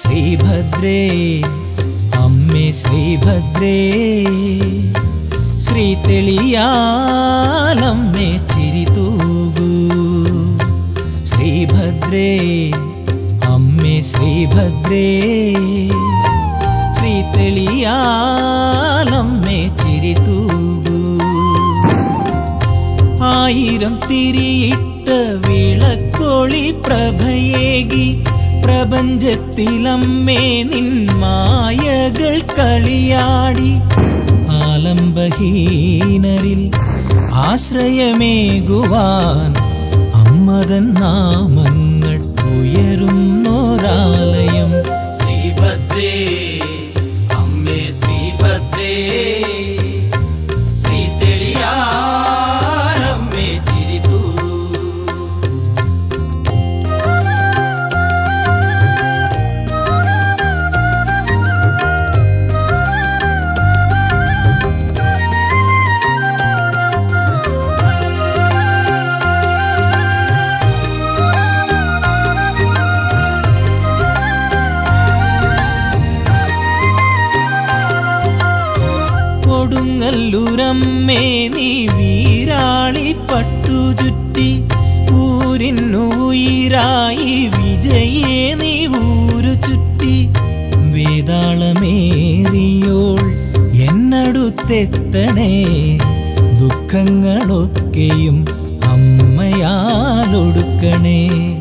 ശ്രീഭദ്രേ അമ്മേ ശ്രീഭദ്രേ ശ്രീ തെളിയാലമ്മേ ചിരി തൂകൂ ശ്രീഭദ്രേ അമ്മേ ശ്രീഭദ്രേ ശ്രീ തെളിയാലമ്മേ ചിരി തൂകൂ ആയിരം തിരിയിട്ട വിളക്കൊളി പ്രഭയേകി പ്രപഞ്ചത്തിലമ്മേ നിൻ മായകൾ കളിയാടി ആലംബഹീനരിൽ ആശ്രയമേകുവാൻ അമ്മതൻ നാമങ്ങൾ ഉയരുന്നോരാലയം ശ്രീഭദ്രേ അമ്മേ ശ്രീഭദ്രേ ശ്രീ തെളിയാലമ്മേ ചിരിതൂ കൊടുങ്ങല്ലൂരമ്മേ നീ വീരാളി പട്ടു ചുറ്റി ഊരിന്നുയിരായി വിജയേ നീ ഊരു ചുറ്റി വേതാളമേറിയോൾ എന്നടുത്തെത്തണേ ദുഃഖങ്ങളൊക്കെയും അമ്മയാലൊടുക്കണേ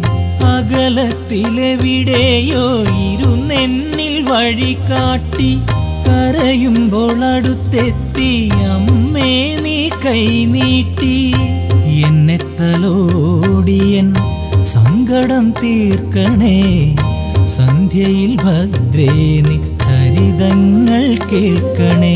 അകലത്തിലെവിടെയോ ഇരുന്നെന്നിൽ വഴി കാട്ടി കരയുമ്പോൾ അടുത്തെത്തി അമ്മേ നീ കൈനീട്ടി എന്നെ തലോടിയൻ സങ്കടം തീർക്കണേ സന്ധ്യയിൽ ഭദ്രേ നീ ചരിതങ്ങൾ കേൾക്കണേ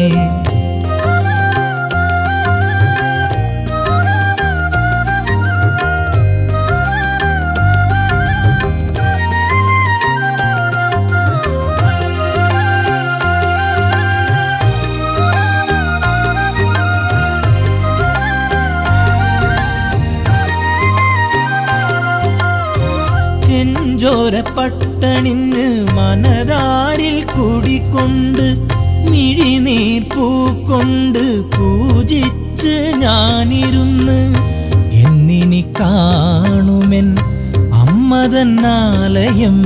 ചെഞ്ചോര പട്ടണിന്ന് മനതാരിൽ കുടിക്കൊണ്ട് മിഴിനീർ പൂക്കൊണ്ട് പൂജിച്ച് ഞാനിരുന്ന് എന്നിനി കാണുമെൻ അമ്മതന്നാലയം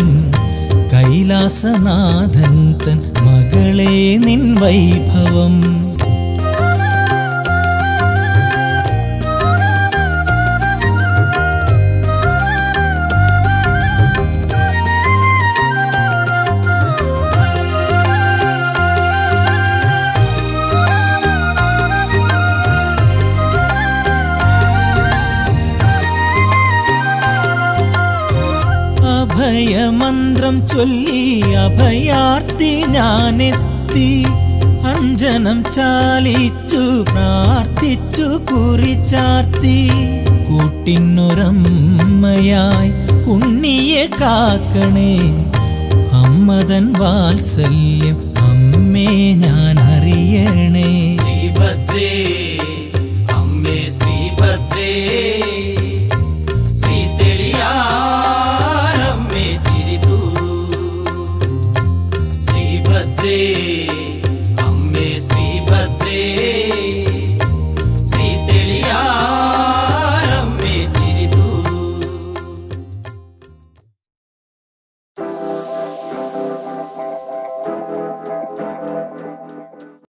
കൈലാസനാഥൻ തൻ മകളെ നിൻ വൈഭവം അഭയമന്ത്രം ചൊല്ലി അഭയാർത്ഥി ഞാനെത്തി അഞ്ജനം ചാലിച്ചു പ്രാർത്ഥിച്ചു കുറിച്ചാർത്തി കൂട്ടിനൊരമ്മയായി ഉണ്ണിയെ കാക്കണേ അമ്മതൻ വാത്സല്യം അമ്മേ ഞാൻ അറിയണേ ശ്രീഭദ്രേ